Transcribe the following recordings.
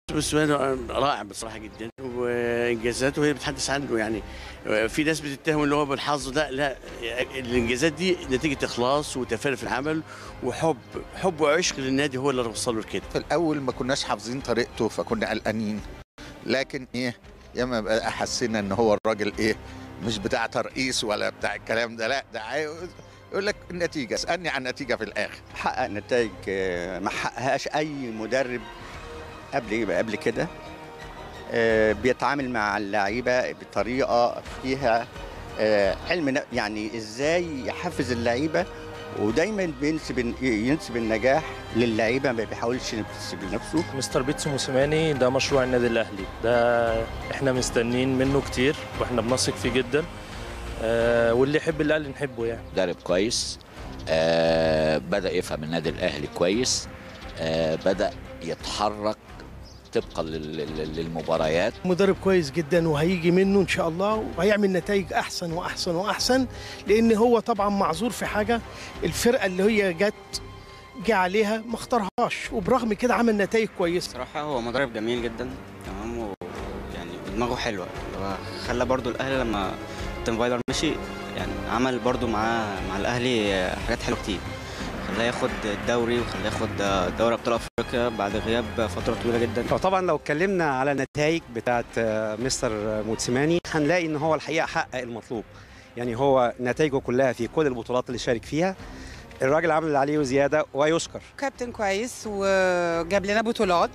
موسيماني رائع بصراحه جدا وانجازاته هي بتحدث عنه يعني في ناس بتتهم اللي هو بالحظ لا لا الانجازات دي نتيجه اخلاص وتفاني في العمل وحب حب وعشق للنادي هو اللي وصله لكده في الاول ما كناش حافظين طريقته فكنا قلقانين لكن ايه ياما بقى حسينا ان هو الراجل ايه مش بتاع ترقيص ولا بتاع الكلام ده لا ده عايز يقول لك النتيجه اسالني عن النتيجه في الاخر حقق نتائج آه، ما حققهاش اي مدرب قبل قبل كده آه، بيتعامل مع اللعيبه بطريقه فيها آه، علم ن- يعني ازاي يحفز اللعيبه ودايما بينسب ينسب النجاح للعيبه ما بيحاولش ينسب لنفسه مستر بيتسو موسيماني ده مشروع النادي الاهلي ده احنا مستنيين منه كتير واحنا بنثق فيه جدا آه واللي يحب الاهلي نحبه يعني مدرب كويس آه بدا يفهم النادي الاهلي كويس آه بدا يتحرك طبقا لل- لل- للمباريات مدرب كويس جدا وهيجي منه ان شاء الله وهيعمل نتائج احسن واحسن واحسن لان هو طبعا معذور في حاجه الفرقه اللي هي جت جه عليها ما اختارهاش وبرغم كده عمل نتائج كويسه صراحة هو مدرب جميل جدا تمام و يعني دماغه حلوة اللي هو خلى برضو الأهلي لما تيم فايلر مشي يعني عمل برضو معاه مع الأهلي حاجات حلوة كتير خلاه ياخد الدوري وخلاه ياخد دوري أبطال أفريقيا بعد غياب فترة طويلة جدا فطبعا لو اتكلمنا على النتائج بتاعت آه، مستر موتسيماني هنلاقي ان هو الحقيقه حقق المطلوب يعني هو نتائجه كلها في كل البطولات اللي شارك فيها الراجل عمل اللي عليه وزياده ويشكر كابتن كويس وجاب لنا بطولات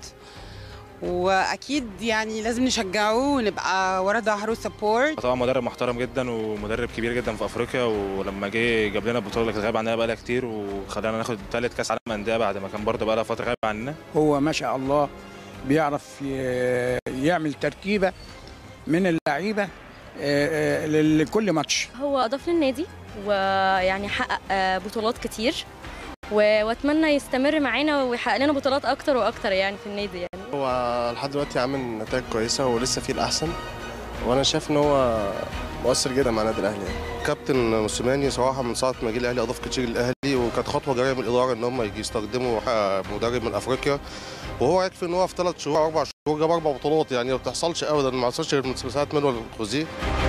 واكيد يعني لازم نشجعه ونبقى ورا ظهره سبورت طبعا مدرب محترم جدا ومدرب كبير جدا في افريقيا ولما جه جاب لنا البطوله اللي كانت غايبه عننا بقالها كتير وخلانا ناخد ثالث كاس عالم انديه بعد ما كان برضه بقالها فتره غايبه عننا هو ما شاء الله بيعرف ي- يعمل تركيبه من اللعيبه آه، آه، لكل ماتش هو اضاف للنادي ويعني حقق آه، بطولات كتير و- واتمنى يستمر معانا ويحقق لنا بطولات اكتر واكتر يعني في النادي يعني هو لحد دلوقتي عامل نتائج كويسه ولسه فيه الاحسن وانا شايف ان هو مؤثر جدا مع النادي الاهلي يعني. كابتن موسيماني صراحه من ساعه ما جه الاهلي اضاف كتير للاهلي وكانت خطوه جايه من الاداره ان هم يجي يستخدموا ح- مدرب من افريقيا وهو يكفي ان هو في ثلاث شهور اربع شهور جاب اربع بطولات يعني ما بتحصلش ابدا ما حصلش غير من ساعه مانويل خوزيه